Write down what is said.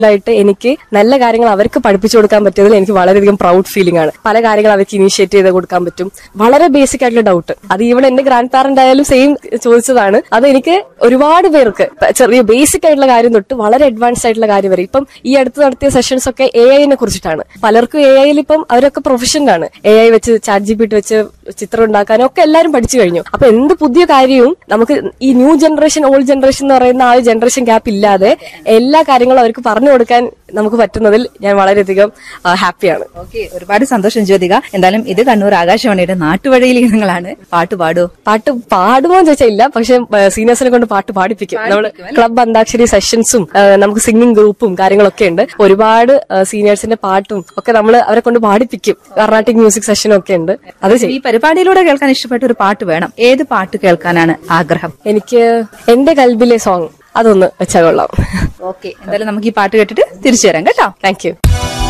ആയിട്ട് എനിക്ക് നല്ല കാര്യങ്ങൾ അവർക്ക് പഠിപ്പിച്ചു കൊടുക്കാൻ പറ്റിയതിൽ എനിക്ക് വളരെയധികം പ്രൗഡ് ഫീലിംഗ് ആണ് പല കാര്യങ്ങൾ അവർക്ക് ഇനീഷ്യേറ്റ് ചെയ്ത് കൊടുക്കാൻ പറ്റും വളരെ ബേസിക് ആയിട്ടുള്ള ഡൗട്ട് അത് ഈവൺ എന്റെ ഗ്രാൻഡ് പാരന്റ് ആയാലും സെയിം ചോദിച്ചതാണ് അത് എനിക്ക് ഒരുപാട് പേർക്ക് ചെറിയ ബേസിക് ആയിട്ടുള്ള കാര്യം തൊട്ട് വളരെ അഡ്വാൻസ്ഡ് ആയിട്ടുള്ള കാര്യം വരെ ഇപ്പം ഈ അടുത്ത് നടത്തിയ സെഷൻസ് ഒക്കെ എ ഐനെ കുറിച്ചിട്ടാണ് പലർക്കും എ ഐയിൽ ഇപ്പം അവരൊക്കെ പ്രൊഫഷനാണ് എ ഐ വെച്ച് ചാറ്റ് ജി പി ടി വെച്ച് ചിത്രം ഉണ്ടാക്കാനും ഒക്കെ എല്ലാവരും പഠിച്ചു കഴിഞ്ഞു അപ്പൊ എന്ത് പുതിയ കാര്യവും നമുക്ക് ഈ ന്യൂ ജനറേഷൻ ഓൾഡ് ജനറേഷൻ എന്ന് പറയുന്ന ആ ഒരു ജനറേഷൻ ഗ്യാപ്പ് ഇല്ലാതെ എല്ലാ കാര്യങ്ങളും അവർക്ക് പറഞ്ഞു കൊടുക്കാൻ നമുക്ക് പറ്റുന്നതിൽ ഞാൻ വളരെയധികം ഹാപ്പിയാണ് ഓക്കെ ഒരുപാട് സന്തോഷം ജ്യോതിക എന്തായാലും ഇത് കണ്ണൂർ ആകാശവാണിയുടെ നാട്ടുവഴിയിൽ നിങ്ങളാണ് പാട്ട് പാടൂ പാട്ട് പാടുമോ എന്ന് ചോദിച്ചാൽ ഇല്ല പക്ഷെ സീനിയേഴ്സിനെ കൊണ്ട് പാട്ട് പാടിപ്പിക്കും നമ്മൾ ക്ലബ് അന്താക്ഷരി സെഷൻസും നമുക്ക് സിംഗിങ് ഗ്രൂപ്പും കാര്യങ്ങളൊക്കെ ഉണ്ട് ഒരുപാട് സീനിയേഴ്സിന്റെ പാട്ടും ഒക്കെ നമ്മൾ അവരെ കൊണ്ട് പാടിപ്പിക്കും കർണാട്ടിക് മ്യൂസിക് സെഷനും ഒക്കെ ഉണ്ട് അത് ചെയ്യും ഈ പരിപാടിയിലൂടെ കേൾക്കാൻ ഇഷ്ടപ്പെട്ട ഒരു പാട്ട് വേണം ഏത് പാട്ട് കേൾക്കാനാണ് ആഗ്രഹം എനിക്ക് എന്റെ കൽബിലെ സോങ് അതൊന്ന് വെച്ചാൽ കൊള്ളാം ഓക്കെ എന്തായാലും നമുക്ക് ഈ പാട്ട് കേട്ടിട്ട് തിരിച്ചു വരാം കേട്ടോ താങ്ക് യു